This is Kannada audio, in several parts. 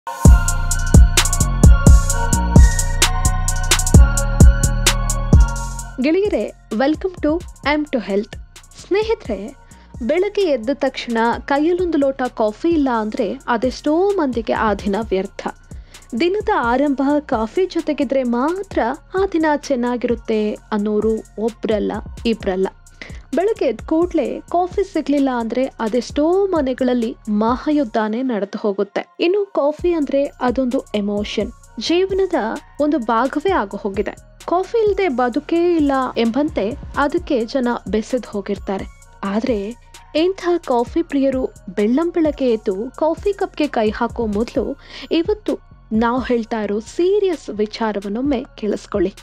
ಗೆಳೆಯರೆ ವೆಲ್ಕಮ್ ಟು ಆಮ್ ಟು ಹೆಲ್ತ್ ಸ್ನೇಹಿತರೆ ಬೆಳಗ್ಗೆ ಎದ್ದ ತಕ್ಷಣ ಕೈಯಲ್ಲೊಂದು ಲೋಟ ಕಾಫಿ ಇಲ್ಲ ಅಂದರೆ ಅದೆಷ್ಟೋ ಮಂದಿಗೆ ಆ ದಿನ ವ್ಯರ್ಥ ದಿನದ ಆರಂಭ ಕಾಫಿ ಜೊತೆಗಿದ್ರೆ ಮಾತ್ರ ಆ ದಿನ ಚೆನ್ನಾಗಿರುತ್ತೆ ಅನ್ನೋರು ಒಬ್ರಲ್ಲ ಇಬ್ರಲ್ಲ ಬೆಳಗ್ಗೆ ಎದ್ದ ಕೂಡಲೇ ಕಾಫಿ ಸಿಗ್ಲಿಲ್ಲ ಅಂದ್ರೆ ಅದೆಷ್ಟೋ ಮನೆಗಳಲ್ಲಿ ಮಹಾಯುದ್ಧಾನೇ ನಡೆದು ಹೋಗುತ್ತೆ ಇನ್ನು ಕಾಫಿ ಅಂದ್ರೆ ಅದೊಂದು ಎಮೋಷನ್ ಜೀವನದ ಒಂದು ಭಾಗವೇ ಆಗು ಹೋಗಿದೆ ಕಾಫಿ ಇಲ್ಲದೆ ಬದುಕೇ ಇಲ್ಲ ಎಂಬಂತೆ ಅದಕ್ಕೆ ಜನ ಬೆಸೆದು ಹೋಗಿರ್ತಾರೆ ಆದ್ರೆ ಇಂಥ ಕಾಫಿ ಪ್ರಿಯರು ಬೆಳ್ಳಂ ಬೆಳಗ್ಗೆ ಎದ್ದು ಕಾಫಿ ಕಪ್ಗೆ ಕೈ ಹಾಕೋ ಮೊದಲು ಇವತ್ತು ನಾವು ಹೇಳ್ತಾ ಇರೋ ಸೀರಿಯಸ್ ವಿಚಾರವನ್ನೊಮ್ಮೆ ಕೇಳಿಸ್ಕೊಳ್ಳಿ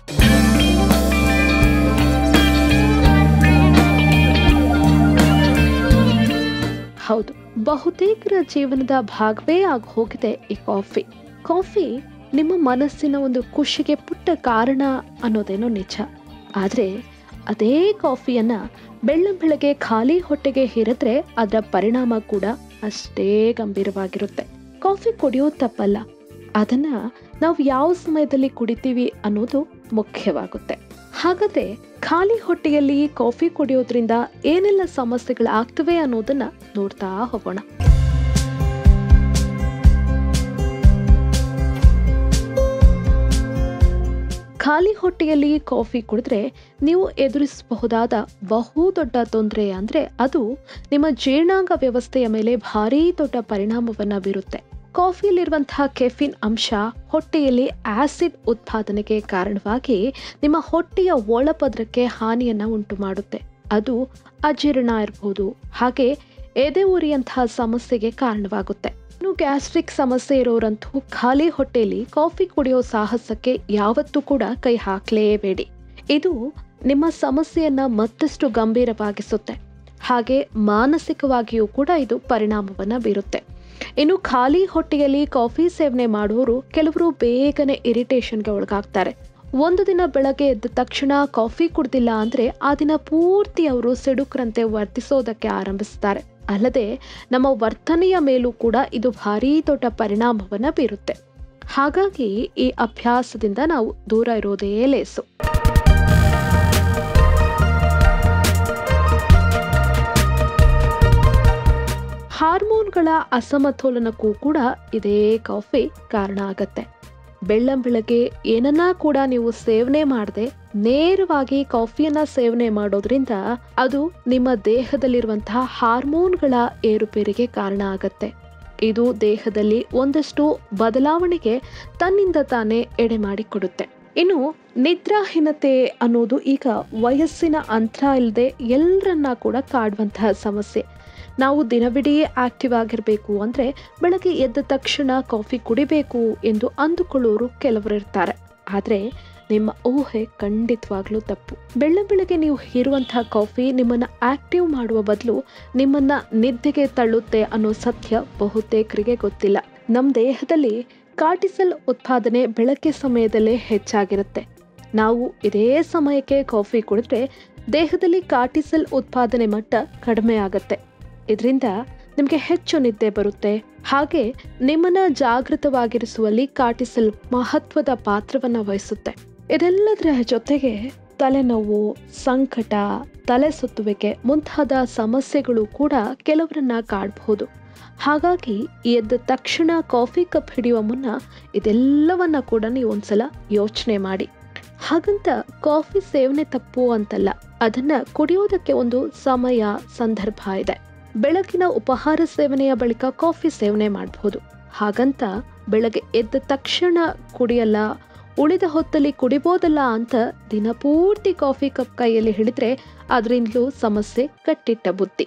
ಹೌದು ಬಹುತೇಕರ ಜೀವನದ ಭಾಗವೇ ಆಗಿ ಹೋಗಿದೆ ಈ ಕಾಫಿ ಕಾಫಿ ನಿಮ್ಮ ಮನಸ್ಸಿನ ಒಂದು ಖುಷಿಗೆ ಪುಟ್ಟ ಕಾರಣ ಅನ್ನೋದೇನೋ ನಿಜ ಆದರೆ ಅದೇ ಕಾಫಿಯನ್ನ ಬೆಳ್ಳಂ ಬೆಳಗ್ಗೆ ಖಾಲಿ ಹೊಟ್ಟೆಗೆ ಹೇರಿದ್ರೆ ಅದರ ಪರಿಣಾಮ ಕೂಡ ಅಷ್ಟೇ ಗಂಭೀರವಾಗಿರುತ್ತೆ ಕಾಫಿ ಕುಡಿಯೋದು ತಪ್ಪಲ್ಲ ಅದನ್ನ ನಾವು ಯಾವ ಸಮಯದಲ್ಲಿ ಕುಡಿತೀವಿ ಅನ್ನೋದು ಮುಖ್ಯವಾಗುತ್ತೆ ಹಾಗಾದ್ರೆ ಖಾಲಿ ಹೊಟ್ಟೆಯಲ್ಲಿ ಕಾಫಿ ಕುಡಿಯೋದ್ರಿಂದ ಏನೆಲ್ಲ ಸಮಸ್ಯೆಗಳಾಗ್ತವೆ ಅನ್ನೋದನ್ನ ನೋಡ್ತಾ ಹೋಗೋಣ ಖಾಲಿ ಹೊಟ್ಟೆಯಲ್ಲಿ ಕಾಫಿ ಕುಡಿದ್ರೆ ನೀವು ಎದುರಿಸಬಹುದಾದ ಬಹುದೊಡ್ಡ ತೊಂದರೆ ಅಂದ್ರೆ ಅದು ನಿಮ್ಮ ಜೀರ್ಣಾಂಗ ವ್ಯವಸ್ಥೆಯ ಮೇಲೆ ಭಾರೀ ದೊಡ್ಡ ಪರಿಣಾಮವನ್ನ ಬೀರುತ್ತೆ ಕಾಫಿಯಲ್ಲಿರುವಂತಹ ಕೆಫಿನ್ ಅಂಶ ಹೊಟ್ಟೆಯಲ್ಲಿ ಆಸಿಡ್ ಉತ್ಪಾದನೆಗೆ ಕಾರಣವಾಗಿ ನಿಮ್ಮ ಹೊಟ್ಟೆಯ ಒಳಪದ್ರಕ್ಕೆ ಹಾನಿಯನ್ನ ಉಂಟು ಮಾಡುತ್ತೆ ಅದು ಅಜೀರ್ಣ ಇರಬಹುದು ಹಾಗೆ ಎದೆ ಉರಿಯಂತಹ ಸಮಸ್ಯೆಗೆ ಕಾರಣವಾಗುತ್ತೆ ಇನ್ನು ಗ್ಯಾಸ್ಟ್ರಿಕ್ ಸಮಸ್ಯೆ ಇರೋರಂತೂ ಖಾಲಿ ಹೊಟ್ಟೆಯಲ್ಲಿ ಕಾಫಿ ಕುಡಿಯೋ ಸಾಹಸಕ್ಕೆ ಯಾವತ್ತೂ ಕೂಡ ಕೈ ಹಾಕಲೇಬೇಡಿ ಇದು ನಿಮ್ಮ ಸಮಸ್ಯೆಯನ್ನ ಮತ್ತಷ್ಟು ಗಂಭೀರವಾಗಿಸುತ್ತೆ ಹಾಗೆ ಮಾನಸಿಕವಾಗಿಯೂ ಕೂಡ ಇದು ಪರಿಣಾಮವನ್ನ ಬೀರುತ್ತೆ ಇನ್ನು ಖಾಲಿ ಹೊಟ್ಟೆಯಲ್ಲಿ ಕಾಫಿ ಸೇವನೆ ಮಾಡೋರು ಕೆಲವರು ಬೇಗನೆ ಇರಿಟೇಷನ್ಗೆ ಒಳಗಾಗ್ತಾರೆ ಒಂದು ದಿನ ಬೆಳಗ್ಗೆ ಎದ್ದ ತಕ್ಷಣ ಕಾಫಿ ಕುಡ್ದಿಲ್ಲ ಅಂದ್ರೆ ಆ ದಿನ ಪೂರ್ತಿ ಅವರು ಸಿಡುಕ್ರಂತೆ ವರ್ತಿಸೋದಕ್ಕೆ ಆರಂಭಿಸ್ತಾರೆ ಅಲ್ಲದೆ ನಮ್ಮ ವರ್ತನೆಯ ಮೇಲೂ ಕೂಡ ಇದು ಭಾರೀ ದೊಡ್ಡ ಪರಿಣಾಮವನ್ನ ಬೀರುತ್ತೆ ಹಾಗಾಗಿ ಈ ಅಭ್ಯಾಸದಿಂದ ನಾವು ದೂರ ಇರೋದೇ ಲೇಸು ಹಾರ್ಮೋನ್ಗಳ ಅಸಮತೋಲನಕ್ಕೂ ಕೂಡ ಇದೇ ಕಾಫಿ ಕಾರಣ ಆಗತ್ತೆ ಬೆಳ್ಳಂ ಬೆಳಗ್ಗೆ ಏನನ್ನ ಕೂಡ ನೀವು ಸೇವನೆ ಮಾಡದೆ ನೇರವಾಗಿ ಕಾಫಿಯನ್ನ ಸೇವನೆ ಮಾಡೋದ್ರಿಂದ ಅದು ನಿಮ್ಮ ದೇಹದಲ್ಲಿರುವಂತಹ ಹಾರ್ಮೋನ್ಗಳ ಏರುಪೇರಿಗೆ ಕಾರಣ ಆಗತ್ತೆ ಇದು ದೇಹದಲ್ಲಿ ಒಂದಷ್ಟು ಬದಲಾವಣೆಗೆ ತನ್ನಿಂದ ತಾನೇ ಎಡೆ ಮಾಡಿಕೊಡುತ್ತೆ ಇನ್ನು ನಿದ್ರಾಹೀನತೆ ಅನ್ನೋದು ಈಗ ವಯಸ್ಸಿನ ಅಂತರ ಇಲ್ಲದೆ ಎಲ್ಲರನ್ನ ಕೂಡ ಕಾಡುವಂತಹ ಸಮಸ್ಯೆ ನಾವು ದಿನವಿಡೀ ಆಕ್ಟಿವ್ ಆಗಿರಬೇಕು ಅಂದರೆ ಬೆಳಗ್ಗೆ ಎದ್ದ ತಕ್ಷಣ ಕಾಫಿ ಕುಡಿಬೇಕು ಎಂದು ಅಂದುಕೊಳ್ಳೋರು ಕೆಲವರು ಇರ್ತಾರೆ ಆದರೆ ನಿಮ್ಮ ಊಹೆ ಖಂಡಿತವಾಗ್ಲೂ ತಪ್ಪು ಬೆಳ್ಳ ಬೆಳಗ್ಗೆ ನೀವು ಹೀರುವಂತಹ ಕಾಫಿ ನಿಮ್ಮನ್ನ ಆಕ್ಟಿವ್ ಮಾಡುವ ಬದಲು ನಿಮ್ಮನ್ನ ನಿದ್ದೆಗೆ ತಳ್ಳುತ್ತೆ ಅನ್ನೋ ಸತ್ಯ ಬಹುತೇಕರಿಗೆ ಗೊತ್ತಿಲ್ಲ ನಮ್ಮ ದೇಹದಲ್ಲಿ ಕಾರ್ಟಿಸಲ್ ಉತ್ಪಾದನೆ ಬೆಳಗ್ಗೆ ಸಮಯದಲ್ಲೇ ಹೆಚ್ಚಾಗಿರುತ್ತೆ ನಾವು ಇದೇ ಸಮಯಕ್ಕೆ ಕಾಫಿ ಕುಡಿದ್ರೆ ದೇಹದಲ್ಲಿ ಕಾರ್ಟಿಸಲ್ ಉತ್ಪಾದನೆ ಮಟ್ಟ ಕಡಿಮೆ ಆಗುತ್ತೆ ಇದರಿಂದ ನಿಮಗೆ ಹೆಚ್ಚು ನಿದ್ದೆ ಬರುತ್ತೆ ಹಾಗೆ ನಿಮ್ಮನ್ನ ಜಾಗೃತವಾಗಿರಿಸುವಲ್ಲಿ ಕಾರ್ಟಿಸಲ್ ಮಹತ್ವದ ಪಾತ್ರವನ್ನ ವಹಿಸುತ್ತೆ ಇದೆಲ್ಲದರ ಜೊತೆಗೆ ತಲೆನೋವು ಸಂಕಟ ತಲೆ ಸುತ್ತುವಿಕೆ ಮುಂತಾದ ಸಮಸ್ಯೆಗಳು ಕೂಡ ಕೆಲವರನ್ನ ಕಾಡಬಹುದು ಹಾಗಾಗಿ ಎದ್ದ ತಕ್ಷಣ ಕಾಫಿ ಕಪ್ ಹಿಡಿಯುವ ಮುನ್ನ ಇದೆಲ್ಲವನ್ನ ಕೂಡ ನೀವು ಒಂದ್ಸಲ ಯೋಚನೆ ಮಾಡಿ ಹಾಗಂತ ಕಾಫಿ ಸೇವನೆ ತಪ್ಪು ಅಂತಲ್ಲ ಅದನ್ನ ಕುಡಿಯೋದಕ್ಕೆ ಒಂದು ಸಮಯ ಸಂದರ್ಭ ಇದೆ ಬೆಳಗಿನ ಉಪಹಾರ ಸೇವನೆಯ ಬಳಿಕ ಕಾಫಿ ಸೇವನೆ ಮಾಡಬಹುದು ಹಾಗಂತ ಬೆಳಗ್ಗೆ ಎದ್ದ ತಕ್ಷಣ ಕುಡಿಯಲ್ಲ ಉಳಿದ ಹೊತ್ತಲ್ಲಿ ಕುಡಿಬೋದಲ್ಲ ಅಂತ ದಿನಪೂರ್ತಿ ಕಾಫಿ ಕಪ್ ಕೈಯಲ್ಲಿ ಹಿಡಿದ್ರೆ ಅದರಿಂದಲೂ ಸಮಸ್ಯೆ ಕಟ್ಟಿಟ್ಟ ಬುದ್ಧಿ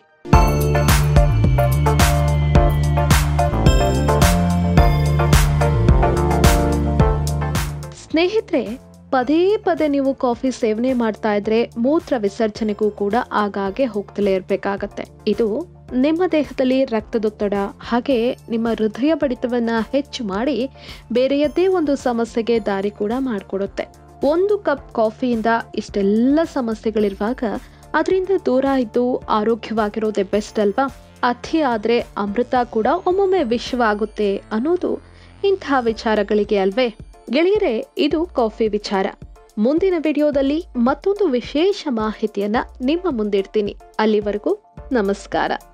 ಸ್ನೇಹಿತರೆ ಪದೇ ಪದೇ ನೀವು ಕಾಫಿ ಸೇವನೆ ಮಾಡ್ತಾ ಇದ್ರೆ ಮೂತ್ರ ವಿಸರ್ಜನೆಗೂ ಕೂಡ ಆಗಾಗ್ಗೆ ಹೋಗ್ತಲೇ ಇರಬೇಕಾಗತ್ತೆ ಇದು ನಿಮ್ಮ ದೇಹದಲ್ಲಿ ರಕ್ತದೊತ್ತಡ ಹಾಗೆ ನಿಮ್ಮ ಹೃದಯ ಬಡಿತವನ್ನ ಹೆಚ್ಚು ಮಾಡಿ ಬೇರೆಯದ್ದೇ ಒಂದು ಸಮಸ್ಯೆಗೆ ದಾರಿ ಕೂಡ ಮಾಡಿಕೊಡುತ್ತೆ ಒಂದು ಕಪ್ ಕಾಫಿಯಿಂದ ಇಷ್ಟೆಲ್ಲ ಸಮಸ್ಯೆಗಳಿರುವಾಗ ಅದರಿಂದ ದೂರ ಇದ್ದು ಆರೋಗ್ಯವಾಗಿರೋದೇ ಬೆಸ್ಟ್ ಅಲ್ವಾ ಅತಿ ಆದ್ರೆ ಅಮೃತ ಕೂಡ ಒಮ್ಮೊಮ್ಮೆ ವಿಷವಾಗುತ್ತೆ ಅನ್ನೋದು ಇಂಥ ವಿಚಾರಗಳಿಗೆ ಅಲ್ವೇ ಗೆಳೆಯರೆ ಇದು ಕಾಫಿ ವಿಚಾರ ಮುಂದಿನ ವಿಡಿಯೋದಲ್ಲಿ ಮತ್ತೊಂದು ವಿಶೇಷ ಮಾಹಿತಿಯನ್ನ ನಿಮ್ಮ ಮುಂದಿಡ್ತೀನಿ ಅಲ್ಲಿವರೆಗೂ ನಮಸ್ಕಾರ